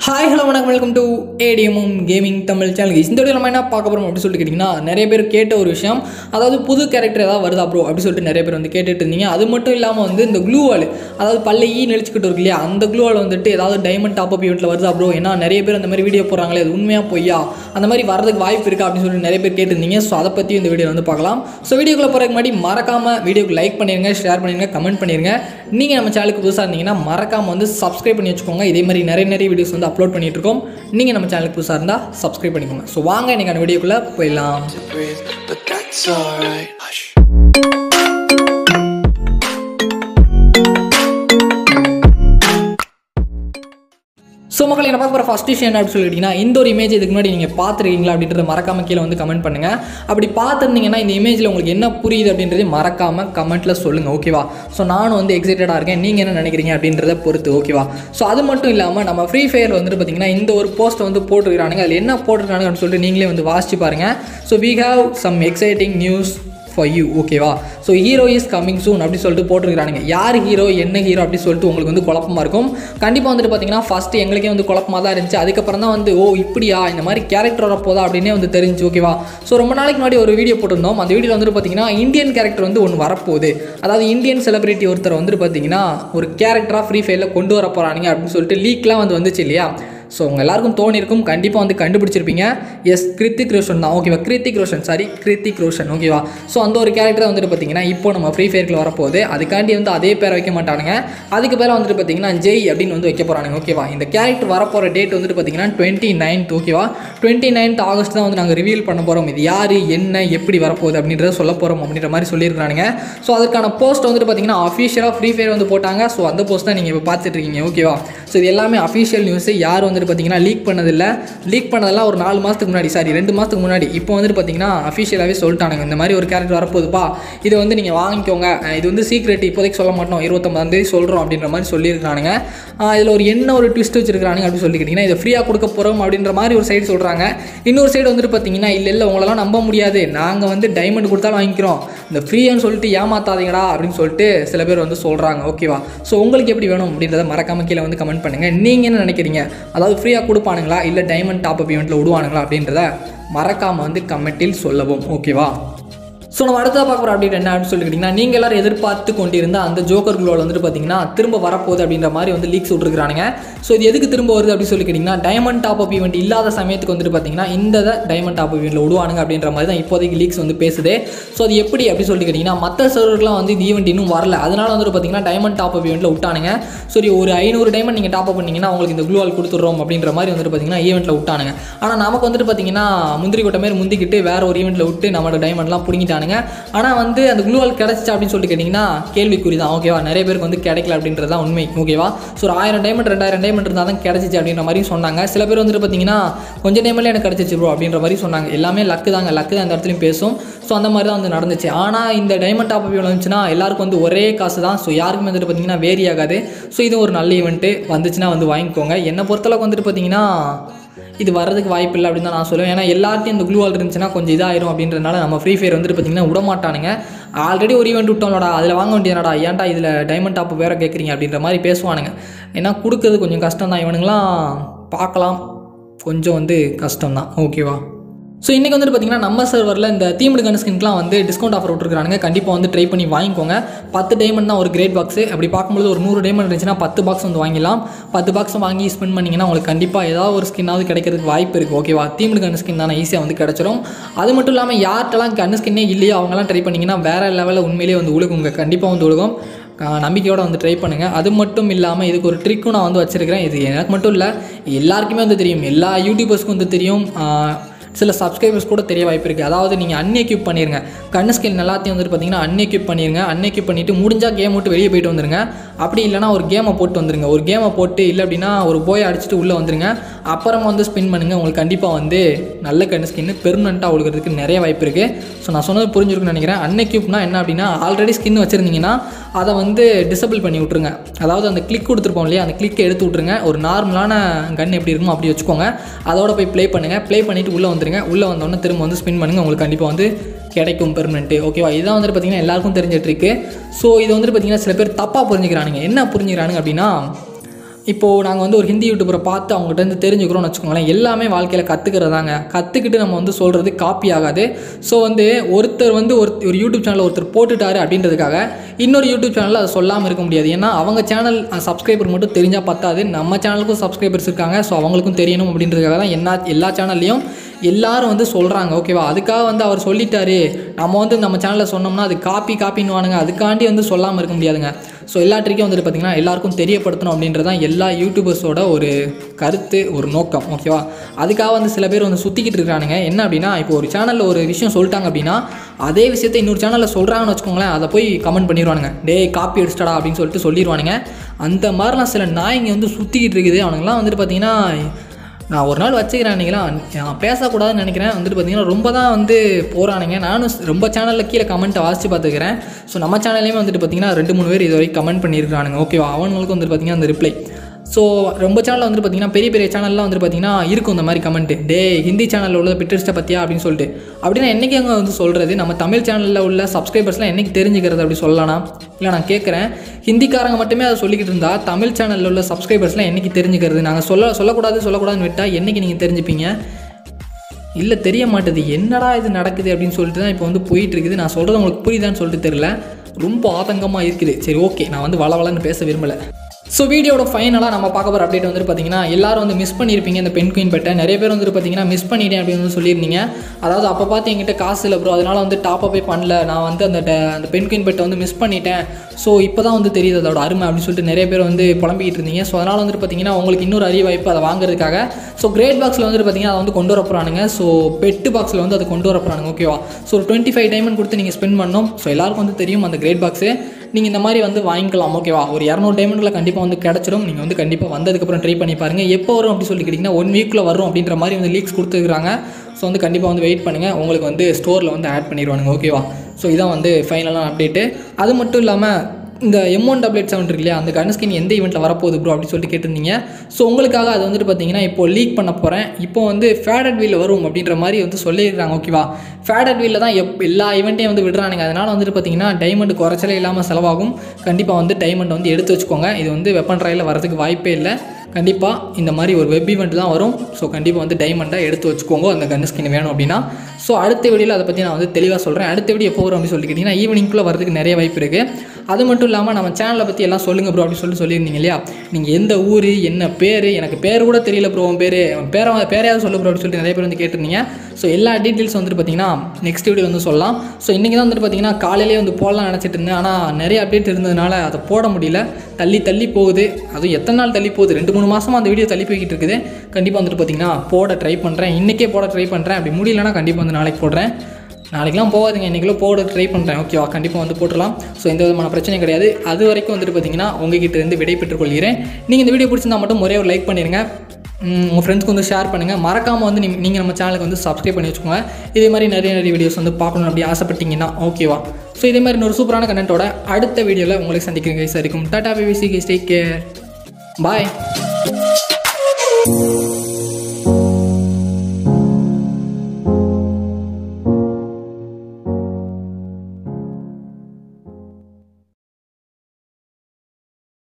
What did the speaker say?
Hi hello வணக்கம் welcome to ATMM gaming Tamil channel இந்த video நம்ம என்ன பார்க்க போகிறோம் அப்படின்னு சொல்லிட்டு கேட்டிங்கன்னா நிறைய பேர் கேட்ட ஒரு விஷயம் அதாவது புது கேரக்டர் ஏதாவது வருதா ப்ரோ அப்படி சொல்லிட்டு நிறைய பேர் வந்து கேட்டுட்டு இருந்தீங்க அது மட்டும் இல்லாமல் வந்து இந்த க்ளூ வால் அதாவது பல்ல ஈ நெளிச்சுக்கிட்டு இருக்கு இல்லையா அந்த க்ளூ வால் வந்துட்டு ஏதாவது டைமண்ட் டாப் அப் ஈவெண்ட்டில் வருதா ப்ரோ ஏன்னா நிறைய பேர் அந்த மாதிரி வீடியோ போடுறாங்களே அது உண்மையாக பொய்யா அந்த மாதிரி வரதுக்கு வாய்ப்பு இருக்கா அப்படின்னு சொல்லிட்டு நிறைய பேர் கேட்டிருந்தீங்க ஸோ அதை பற்றி இந்த வீடியோ வந்து பார்க்கலாம் ஸோ வீடியோக்குள்ள போகிறதுக்கு முன்னாடி மறக்காமல் வீடியோக்கு லைக் பண்ணிடுங்க ஷேர் பண்ணிடுங்க கமெண்ட் பண்ணிடுங்க நீங்கள் நம்ம சேனலுக்கு புதுசாக இருந்தீங்கன்னா மறக்காமல் வந்து சப்ஸ்கிரைப் பண்ணி வச்சுக்கோங்க இதே மாதிரி நிறைய நிறைய வீடியோஸ் வந்து அப்லோட் பண்ணிட்டு இருக்கோம் நீங்கள் நம்ம சேனலுக்கு புதுசாக இருந்தால் சப்ஸ்கிரைப் பண்ணிக்கோங்க ஸோ வாங்க இன்றைக்கான வீடியோக்குள்ளே போயிடலாம் to breathe, but that's alright. Hush. So மக்கள் என்ன பார்க்க போகிற ஃபஸ்ட் விஷயம் என்ன அப்படின்னு சொல்லிட்டீங்கன்னா இந்த ஒரு இமேஜ் இதுக்கு முன்னாடி நீங்கள் பார்த்துருக்கீங்களா அப்படின்றத மறக்காம கீழே வந்து கமெண்ட் பண்ணுங்கள் அப்படி பார்த்துருந்தீங்கன்னா இந்த இமேஜில் உங்களுக்கு என்ன புரியுது அப்படின்றத மறக்காம கமெண்ட்டில் சொல்லுங்கள் ஓகேவா ஸோ நானும் வந்து எக்ஸைட்டடாக இருக்கேன் நீங்கள் என்ன நினைக்கிறீங்க அப்படின்றத பொறுத்து ஓகேவா ஸோ அது மட்டும் இல்லாமல் நம்ம ஃப்ரீ ஃபயரில் வந்துட்டு பார்த்தீங்கன்னா இந்த ஒரு போஸ்ட்டை வந்து போட்டிருக்கானுங்க அதில் என்ன போட்டிருக்கானுங்க அப்படின்னு சொல்லிட்டு நீங்களே வந்து வாசிச்சு பாருங்கள் so we have some exciting news for you ஓகேவா so hero is coming soon அப்படி சொல்லிட்டு போட்டிருக்கானுங்க யார் ஹீரோ என்ன ஹீரோ அப்படி சொல்லிட்டு உங்களுக்கு வந்து குழப்பமா இருக்கும் கண்டிப்பாக வந்துட்டு பார்த்தீங்கன்னா ஃபஸ்ட்டு எங்களுக்கே வந்து குழப்பமாக தான் இருந்துச்சு அதுக்கப்புறம் தான் வந்து ஓ இப்படியா இந்த மாதிரி கேரக்டர் வரப்போதா அப்படின்னே வந்து தெரிஞ்சு ஓகேவா ஸோ ரொம்ப நாளைக்கு முன்னாடி ஒரு வீடியோ போட்டிருந்தோம் அந்த வீடியோவில் வந்துட்டு பார்த்தீங்கன்னா இந்தியன் கேரக்டர் வந்து ஒன்று வரப்போகுது அதாவது இந்தியன் செலிபிரிட்டி ஒருத்தர் வந்துட்டு பார்த்தீங்கன்னா ஒரு கேரக்டராக ஃப்ரீ ஃபயரில் கொண்டு வர போகிறானுங்க அப்படின்னு சொல்லிட்டு லீக்லாம் வந்து வந்துச்சு இல்லையா ஸோ உங்கள் எல்லாருக்கும் தோணிருக்கும் கண்டிப்பாக வந்து கண்டுபிடிச்சிருப்பீங்க எஸ் கிருத்திக் ரோஷன் தான் ஓகேவா கிருத்திக் ரோஷன் சாரி கிருத்திக் ரோஷன் ஓகேவா ஸோ அந்த ஒரு கேரக்டர் வந்துட்டு பார்த்தீங்கன்னா இப்போ நம்ம ஃப்ரீ ஃபயர்க்கில் வரப்போகுது அதுக்காண்டி வந்து அதே பேரை வைக்க மாட்டானுங்க அதுக்கு பேரை வந்துட்டு பார்த்தீங்கன்னா ஜெய் அப்படின்னு வந்து வைக்க போகிறானுங்க ஓகேவா இந்த கேரக்டர் வரப்போகிற டேட் வந்துட்டு பார்த்தீங்கன்னா டுவெண்ட்டி நைன்த் ஓகேவா டுவெண்ட்டி நைன்த் ஆகஸ்ட் தான் வந்து நாங்கள் ரிவீல் பண்ண போகிறோம் இது யார் என்ன எப்படி வரப்போகுது அப்படின்றத சொல்ல போகிறோம் அப்படின்ற மாதிரி சொல்லியிருக்கானுங்க ஸோ அதுக்கான போஸ்ட் வந்துட்டு பார்த்தீங்கன்னா அஃபிஷியலாக ஃப்ரீ ஃபயர் வந்து போட்டாங்க ஸோ அந்த போஸ்ட் தான் நீங்கள் இப்போ பார்த்துட்டு இருக்கீங்க ஓகேவா ஸோ இது எல்லாமே அஃபிஷியல் நியூஸ் யார் வந்துட்டு பார்த்தீங்கன்னா லீக் பண்ணதில்லை லீக் பண்ணதெல்லாம் ஒரு நாலு மாதத்துக்கு முன்னாடி சாரி ரெண்டு மாதத்துக்கு முன்னாடி இப்போ வந்துட்டு பார்த்தீங்கன்னா அஃபிஷியலாகவே சொல்லிட்டானுங்க இந்த மாதிரி ஒரு கேரக்டர் வரப்போகுதுப்பா இது வந்து நீங்கள் வாங்கிக்கோங்க அஹ் இது வந்து சீக்ரெட் இப்போதைக்கு சொல்ல மாட்டோம் இருபத்தொம்பதாம் தேதி சொல்கிறோம் அப்படின்ற மாதிரி சொல்லியிருக்கானுங்க இதில் ஒரு என்ன ஒரு ட்விஸ்ட் வச்சிருக்கானுங்க அப்படின்னு சொல்லிக்கிட்டிங்கன்னா இதை ஃப்ரீயாக கொடுக்க போகிறோம் அப்படின்ற மாதிரி ஒரு சைடு சொல்கிறாங்க இன்னொரு சைடு வந்துட்டு பார்த்தீங்கன்னா இல்லை இல்லை உங்களெல்லாம் நம்ப முடியாது நாங்கள் வந்து டைமண்ட் கொடுத்தாலும் வாங்கிக்கிறோம் இந்த ஃப்ரீயான்னு சொல்லிட்டு ஏமாத்தாதீங்கடா அப்படின்னு சொல்லிட்டு சில பேர் வந்து சொல்கிறாங்க ஓகேவா ஸோ உங்களுக்கு எப்படி வேணும் அப்படின்றத மறக்காம கீழே வந்து கமெண்ட் பண்ணுங்கள் நீங்கள் என்ன நினைக்கிறீங்க அதாவது ஃப்ரீயாக கொடுப்பானுங்களா இல்லை டைமண்ட் டாப் அப் ஈவெண்ட்டில் விடுவானுங்களா அப்படின்றத மறக்காமல் வந்து கமெண்ட்டில் சொல்லவும் ஓகேவா ஸோ நம்ம அடுத்ததாக பார்க்க போகிற அப்டேட் என்ன அப்படின்னு சொல்லிக்கிட்டிங்கன்னா நீங்கள் எல்லாரும் எதிர்பார்த்து கொண்டிருந்த அந்த ஜோக்கர் குளோவில் வந்துட்டு பார்த்தீங்கன்னா திரும்ப வரப்போகுது அப்படின்ற மாதிரி வந்து லீக்ஸ் விட்ருக்கானுங்க ஸோ இது எதுக்கு திரும்ப வருது அப்படின்னு சொல்லிக்கிட்டிங்கன்னா டைமண்ட் டாப் அப் ஈவெண்ட் இல்லாத சமயத்துக்கு வந்துட்டு பார்த்தீங்கன்னா இந்த டைமண்ட் டாப் ஈவெண்ட்டில் விடுவானுங்க அப்படின்ற மாதிரி தான் இப்போதைக்கு லீக்ஸ் வந்து பேசுது ஸோ அது எப்படி அப்படி சொல்லிக்கிட்டிங்கன்னா மற்ற சர்வருக்குலாம் வந்து இந்த ஈவெண்ட் இன்னும் வரல அதனால வந்துட்டு பார்த்தீங்கன்னா டைமண்ட் டாப் அப் ஈவெண்ட்டில் விட்டானுங்க சரி ஒரு ஐநூறு டைமண்ட் நீங்கள் டாப் அப் பண்ணீங்கன்னா உங்களுக்கு இந்த க்ளூவால் கொடுத்துட்றோம் அப்படின்ற மாதிரி வந்துட்டு பார்த்தீங்கன்னா ஈவெண்ட்டில் விட்டானுங்க ஆனால் நமக்கு வந்துட்டு பார்த்தீங்கன்னா முந்திரி கொட்டை மாதிரி முந்திக்கிட்டு வேற ஒரு ஈவெண்ட்டில் விட்டு நம்மளோட டைமண்ட்லாம் பிடிங்கிட்டானுங்க ஆனால் வந்து அந்த க்ளூவால் கிடச்சிச்சா அப்படின்னு சொல்லிட்டு கேட்டிங்கன்னா கேள்விக்குறி தான் ஓகேவா நிறைய பேருக்கு வந்து கிடைக்கல அப்படின்றது தான் உண்மை ஓகேவா ஸோ ஒரு ஆயிரம் டைமண்ட் ரெண்டாயிரம் டைமண்ட் இருந்தால் தான் கிடச்சிச்சு அப்படின்ற மாதிரி சொன்னாங்க சில பேர் வந்துட்டு பார்த்தீங்கன்னா கொஞ்சம் டைமில் எனக்கு கிடச்சிச்சு ப்ரோ அப்படின்ற மாதிரி சொன்னாங்க எல்லாமே லக்கு தாங்க லக்கு தான் இந்த இடத்துலையும் பேசும் ஸோ அந்த மாதிரி தான் வந்து நடந்துச்சு ஆனால் இந்த டைமண்ட் டாப் அப் வந்துச்சுன்னா எல்லாருக்கும் வந்து ஒரே காசு தான் ஸோ யாருக்குமே வந்துட்டு பார்த்தீங்கன்னா வேரி ஆகாது ஸோ இது ஒரு நல்ல ஈவெண்ட்டு வந்துச்சுன்னா வந்து வாங்கிக்கோங்க என்னை பொறுத்தளவுக்கு வந்துட்டு பார்த்தீங்கன்னா இது வர்றதுக்கு வாய்ப்பு இல்லை அப்படின்னு தான் நான் சொல்லுவேன் ஏன்னா எல்லார்ட்டையும் இந்த க்ளூவால் இருந்துச்சுன்னா கொஞ்சம் இதாயிரும் அப்படின்றனால நம்ம ஃப்ரீ ஃபயர் வந்துட்டு பார்த்தீங்கன்னா விட மாட்டானுங்க ஆல்ரெடி ஒரு ஈவெண்ட் விட்டோம்லடா அதில் வாங்க வேண்டியதுனடா ஏன்டா இதில் டைமண்ட் டாப் வேறு கேட்குறீங்க அப்படின்ற மாதிரி பேசுவானுங்க ஏன்னா கொடுக்கறது கொஞ்சம் கஷ்டம் தான் இவனுங்களாம் பார்க்கலாம் கொஞ்சம் வந்து கஷ்டம் தான் ஓகேவா ஸோ இன்றைக்கி வந்துட்டு பார்த்தீங்கன்னா நம்ம சர்வரில் இந்த தீம்டு கன் ஸ்கின்க்குலாம் வந்து டிஸ்கவுண்ட் ஆஃபர் விட்டுருக்காங்க கண்டிப்பாக வந்து ட்ரை பண்ணி வாங்கிக்கோங்க பத்து டைமண்ட் தான் ஒரு கிரேட் பாக்ஸு அப்படி பார்க்கும்போது ஒரு நூறு டைமண்ட் இருந்துச்சுன்னா பத்து பாக்ஸ் வந்து வாங்கிடலாம் பத்து பாக்ஸ் வாங்கி ஸ்பெண்ட் பண்ணிங்கன்னா உங்களுக்கு கண்டிப்பாக ஏதாவது ஒரு ஸ்கின்னாவது கிடைக்கிறதுக்கு வாய்ப்பு இருக்குது ஓகேவா தீம்டு கன் ஸ்கின் தானே ஈஸியாக வந்து கிடச்சிரும் அது மட்டும் இல்லாமல் யார்கிட்டலாம் கன் ஸ்கின்னே இல்லையோ அவங்களாம் ட்ரை பண்ணிங்கன்னா வேறு லெவலில் உண்மையிலேயே வந்து உழுகுங்க கண்டிப்பாக வந்து உழுகும் நம்பிக்கையோடு வந்து ட்ரை பண்ணுங்கள் அது மட்டும் இல்லாமல் இதுக்கு ஒரு ட்ரிக்கும் நான் வந்து வச்சுருக்கிறேன் இது எனக்கு மட்டும் இல்லை எல்லாருக்குமே வந்து தெரியும் எல்லா யூடியூபர்ஸ்க்கும் வந்து தெரியும் சில சப்ஸ்கிரைபர்ஸ் கூட தெரிய வாய்ப்பு இருக்குது அதாவது நீங்கள் அன்எக்யூப் பண்ணிடுங்க கண்ணு ஸ்கில் எல்லாத்தையும் வந்துட்டு பார்த்தீங்கன்னா அன்எக்யூப் பண்ணிடுங்க அன்எக்யூப் பண்ணிவிட்டு முடிஞ்சால் கேம் விட்டு வெளியே போயிட்டு வந்துருங்க அப்படி இல்லைனா ஒரு கேமை போட்டு வந்துருங்க ஒரு கேமை போட்டு இல்லை அப்படின்னா ஒரு போய் அடிச்சுட்டு உள்ளே வந்துருங்க அப்புறமா வந்து ஸ்பின் பண்ணுங்கள் உங்களுக்கு கண்டிப்பாக வந்து நல்ல கண்ணு ஸ்கின்னு பெர்மனண்ட்டாக ஒழுகிறதுக்கு நிறைய வாய்ப்பு இருக்குது ஸோ நான் சொன்னது புரிஞ்சிருக்குன்னு நினைக்கிறேன் அன்எக்யூப்னா என்ன அப்படின்னா ஆல்ரெடி ஸ்கின் வச்சுருந்தீங்கன்னா அதை வந்து டிசபிள் பண்ணி விட்ருங்க அதாவது அந்த கிளிக் கொடுத்துருப்போம் இல்லையா அந்த கிளிக்கை எடுத்து விட்ருங்க ஒரு நார்மலான கன் எப்படி இருக்குமோ அப்படி வச்சுக்கோங்க அதோட போய் ப்ளே பண்ணுங்கள் ப்ளே பண்ணிவிட்டு உள்ளே வந்துருங்க உள்ளே வந்தோடனே திரும்ப வந்து ஸ்பின் பண்ணுங்கள் உங்களுக்கு கண்டிப்பாக வந்து கிடைக்கும் பெர்மனெண்ட்டு ஓகேவா இதுதான் வந்துட்டு பார்த்தீங்கன்னா எல்லாருக்கும் தெரிஞ்ச ட்ரிக்கு ஸோ இது வந்துட்டு பார்த்தீங்கன்னா சில பேர் தப்பாக புரிஞ்சுக்கிறானுங்க என்ன புரிஞ்சுக்கிறானுங்க அப்படின்னா இப்போது நாங்கள் வந்து ஒரு ஹிந்தி யூடியூபரை பார்த்து அவங்ககிட்ட இருந்து தெரிஞ்சுக்கிறோம்னு வச்சுக்கோங்களேன் எல்லாமே வாழ்க்கையில் கற்றுக்கிறதாங்க கற்றுக்கிட்டு நம்ம வந்து சொல்கிறது காப்பி ஆகாது ஸோ வந்து ஒருத்தர் வந்து ஒரு ஒரு யூடியூப் சேனல் ஒருத்தர் போட்டுட்டாரு அப்படின்றதுக்காக இன்னொரு யூடியூப் சேனலில் அதை சொல்லாமல் இருக்க முடியாது ஏன்னா அவங்க சேனல் சப்ஸ்கிரைபர் மட்டும் தெரிஞ்சால் பத்தாது நம்ம சேனலுக்கும் சப்ஸ்கிரைபர்ஸ் இருக்காங்க ஸோ அவங்களுக்கும் தெரியணும் அப்படின்றதுக்காக தான் என்ன எல்லா சேனல்லையும் எல்லாரும் வந்து சொல்கிறாங்க ஓகேவா அதுக்காக வந்து அவர் சொல்லிட்டாரு நம்ம வந்து நம்ம சேனலில் சொன்னோம்னா அது காப்பி காப்பின்னுவானுங்க அதுக்காண்டி வந்து சொல்லாமல் இருக்க முடியாதுங்க ஸோ எல்லா ட்ரிக்கும் வந்துட்டு பார்த்திங்கன்னா எல்லாருக்கும் தெரியப்படுத்தணும் அப்படின்றது தான் எல்லா யூடியூபர்ஸோட ஒரு கருத்து ஒரு நோக்கம் ஓகேவா அதுக்காக வந்து சில பேர் வந்து சுற்றிக்கிட்டு இருக்கானுங்க என்ன அப்படின்னா இப்போ ஒரு சேனலில் ஒரு விஷயம் சொல்லிட்டாங்க அப்படின்னா அதே விஷயத்தை இன்னொரு சேனலில் சொல்கிறாங்கன்னு வச்சுக்கோங்களேன் அதை போய் கமெண்ட் பண்ணிடுவானுங்க டேய் காப்பி அடிச்சிட்டடா அப்படின்னு சொல்லிட்டு சொல்லிடுவானுங்க அந்த மாதிரிலாம் சில நாய்ங்க வந்து சுற்றிக்கிட்டு இருக்குது அவனுங்களாம் வந்துட்டு பார்த்தீங்கன்னா நான் ஒரு நாள் வச்சுக்கிறேன் அன்றைக்கி நான் பேசக்கூடாதுன்னு நினைக்கிறேன் வந்துட்டு பார்த்தீங்கன்னா ரொம்ப தான் வந்து போகிறானுங்க நானும் ரொம்ப சேனலில் கீழே கமெண்ட்டை வாசித்து பார்த்துக்கிறேன் ஸோ நம்ம சேனல்லையுமே வந்துட்டு பார்த்தீங்கன்னா ரெண்டு மூணு பேர் இது வரைக்கும் கமெண்ட் பண்ணியிருக்கானுங்க ஓகேவா அவனுங்களுக்கும் வந்துட்டு பார்த்தீங்கன்னா அந்த ரிப்ளை ஸோ ரொம்ப சேனலில் வந்துட்டு பார்த்தீங்கன்னா பெரிய பெரிய சேனல்லாம் வந்துட்டு பார்த்தீங்கன்னா இருக்கும் இந்த மாதிரி கமெண்ட்டு டே ஹிந்தி சேனலில் உள்ள பிட்டர்ஸ்ட்டை பற்றியா அப்படின்னு சொல்லிட்டு அப்படின்னா என்றைக்கு அவங்க வந்து சொல்கிறது நம்ம தமிழ் சேனலில் உள்ள சப்ஸ்கிரைபர்ஸ்லாம் என்றைக்கு தெரிஞ்சுக்கிறது அப்படி சொல்லலாம் இல்லை நான் கேட்குறேன் ஹிந்திக்காரங்க மட்டுமே அதை சொல்லிக்கிட்டு இருந்தால் தமிழ் சேனலில் உள்ள சப்ஸ்கிரைபர்ஸ்லாம் என்றைக்கு தெரிஞ்சுக்கிறது நாங்கள் சொல்ல சொல்லக்கூடாது சொல்லக்கூடாதுன்னு விட்டால் என்றைக்கு நீங்கள் தெரிஞ்சுப்பீங்க இல்லை தெரிய மாட்டுது என்னடா இது நடக்குது அப்படின்னு சொல்லிட்டு தான் இப்போ வந்து போயிட்டு இருக்குது நான் சொல்கிறது உங்களுக்கு புரியுதான்னு சொல்லிட்டு தெரியல ரொம்ப ஆதங்கமாக இருக்குது சரி ஓகே நான் வந்து வள வளன்னு பேச விரும்பலை ஸோ வீடியோட ஃபைனலாக நம்ம பார்க்க போகிற அப்டேட் வந்துட்டு பார்த்தீங்கன்னா எல்லாரும் வந்து மிஸ் பண்ணியிருப்பீங்க இந்த பெண் குயின் பெட்டை நிறைய பேர் வந்துட்டு பார்த்தீங்கன்னா மிஸ் பண்ணிட்டேன் அப்படின்னு வந்து சொல்லியிருந்தீங்க அதாவது அப்போ பார்த்து என்கிட்ட காசு இல்லை ப்ரோ அதனால் வந்து டாப் அப்பே பண்ணல நான் வந்து அந்த ட- அந்த பெண் குயின் பெட்டை வந்து மிஸ் பண்ணிட்டேன் ஸோ இப்போ தான் வந்து தெரியுது அதோட அருமை அப்படின்னு சொல்லிட்டு நிறைய பேர் வந்து புலம்பிக்கிட்டு இருந்தீங்க ஸோ அதனால் வந்துட்டு பார்த்தீங்கன்னா உங்களுக்கு இன்னொரு அரிய வாய்ப்பு அதை வாங்குறதுக்காக ஸோ கிரேட் பாக்ஸில் வந்துட்டு பார்த்தீங்கன்னா அதை வந்து கொண்டு வர போகிறானுங்க ஸோ பெட்டு பாக்ஸில் வந்து அதை கொண்டு வர போகிறானுங்க ஓகேவா ஸோ ஒரு டுவெண்ட்டி ஃபைவ் டைமண்ட் கொடுத்து நீங்கள் ஸ்பெண்ட் பண்ணணும் ஸோ எல்லாருக்கும் வந்து தெரியும் அந்த கிரேட் பாக்ஸு நீங்கள் இந்த மாதிரி வந்து வாங்கிக்கலாம் ஓகேவா ஒரு இரநூறு டைமண்டில் கண்டிப்பாக வந்து கிடச்சிரும் நீங்கள் வந்து கண்டிப்பாக வந்ததுக்கப்புறம் ட்ரை பண்ணி பாருங்கள் எப்போ வரும் அப்படி சொல்லி கேட்டிங்கன்னா ஒன் வீக்கில் வரும் அப்படின்ற மாதிரி வந்து லீக்ஸ் கொடுத்துருக்காங்க ஸோ வந்து கண்டிப்பாக வந்து வெயிட் பண்ணுங்கள் உங்களுக்கு வந்து ஸ்டோரில் வந்து ஆட் பண்ணிடுவானுங்க ஓகேவா ஸோ இதான் வந்து ஃபைனலான அப்டேட்டு அது மட்டும் இல்லாமல் இந்த M one double eight seven இருக்கு இல்லையா அந்த கன் ஸ்கின் எந்த ஈவெண்ட்டில் வரப்போகுது ப்ரோ அப்படின்னு சொல்லிட்டு கேட்டிருந்தீங்க ஸோ உங்களுக்காக அது வந்துட்டு பார்த்தீங்கன்னா இப்போ லீக் பண்ண போகிறேன் இப்போ வந்து ஃபேடட் வீல் வரும் அப்படின்ற மாதிரி வந்து சொல்லியிருக்காங்க ஓகேவா ஃபேடட் வீலில் தான் எப் எல்லா ஈவெண்ட்டையும் வந்து விடுறானுங்க அதனால் வந்துட்டு பார்த்தீங்கன்னா டைமண்ட் குறைச்சலே இல்லாமல் செலவாகும் கண்டிப்பாக வந்து டைமண்ட் வந்து எடுத்து வச்சுக்கோங்க இது வந்து வெப்பன் ட்ரையில் வரதுக்கு வாய்ப்பே இல்லை கண்டிப்பாக இந்த மாதிரி ஒரு வெப் ஈவெண்ட் தான் வரும் ஸோ கண்டிப்பாக வந்து டைமண்டாக எடுத்து வச்சுக்கோங்க அந்த கன் ஸ்கின் வேணும் அப்படின்னா ஸோ அடுத்த வீடியோவில் அதை பற்றி நான் வந்து தெளிவாக சொல்கிறேன் அடுத்த வீடியோ எப்போ வரும் அப்படின்னு சொல்லி கேட்டிங்கன்னா ஈவினிங்குள்ளே வரதுக்கு நிறைய வாய்ப்பு இருக்குது அது மட்டும் இல்லாமல் நம்ம சேனலை பற்றி எல்லாம் சொல்லுங்கள் ப்ரோ அப்படின்னு சொல்லி சொல்லியிருந்தீங்க இல்லையா நீங்கள் எந்த ஊர் என்ன பேர் எனக்கு பேர் கூட தெரியல ப்ரோ உன் பேர் பேரை பேரையாவது சொல்லு ப்ரோ அப்படின்னு சொல்லிட்டு நிறைய பேர் வந்து கேட்டிருந்தீங்க ஸோ எல்லா டீட்டெயில்ஸ் வந்துட்டு பார்த்தீங்கன்னா நெக்ஸ்ட் வீடியோ வந்து சொல்லலாம் ஸோ இன்றைக்கி தான் வந்துட்டு பார்த்தீங்கன்னா காலையிலேயே வந்து போடலாம் நினச்சிட்டு இருந்தேன் ஆனால் நிறைய அப்டேட் இருந்ததுனால அதை போட முடியல தள்ளி தள்ளி போகுது அதுவும் எத்தனை நாள் தள்ளி போகுது ரெண்டு மூணு மாதமாக அந்த வீடியோ தள்ளி போய்கிட்டு இருக்குது கண்டிப்பாக வந்துட்டு பார்த்தீங்கன்னா போட ட்ரை பண்ணுறேன் இன்றைக்கே போட ட்ரை பண்ணுறேன் அப்படி முடியலன்னா கண்டிப்பாக வந்து நாளைக்கு போடுறேன் நாளைக்கெலாம் போகாதுங்க இன்றைக்கிலும் போட ட்ரை பண்ணுறேன் ஓகேவா கண்டிப்பாக வந்து போட்டுடலாம் ஸோ எந்த விதமான பிரச்சனையும் கிடையாது அது வரைக்கும் வந்துட்டு பார்த்தீங்கன்னா உங்ககிட்ட இருந்து விடை பெற்றுக் கொள்கிறேன் நீங்கள் இந்த வீடியோ பிடிச்சிருந்தா மட்டும் ஒரே ஒரு லைக் பண்ணிடுங்க ம், உங்கள் ஃப்ரெண்ட்ஸ்க்கு வந்து ஷேர் பண்ணுங்கள் மறக்காமல் வந்து நீங்கள் நம்ம சேனலுக்கு வந்து சப்ஸ்கிரைப் பண்ணி வச்சுக்கோங்க இதே மாதிரி நிறைய நிறைய வீடியோஸ் வந்து பார்க்கணும் அப்படி ஆசைப்பட்டீங்கன்னா ஓகேவா ஸோ இதே மாதிரி இன்னொரு சூப்பரான கண்டென்ட்டோட அடுத்த வீடியோவில் உங்களை சந்திக்கிறேன் கைஸ் இருக்கும் டாடா பிபிசி கேஸ் டேக் கேர் பாய்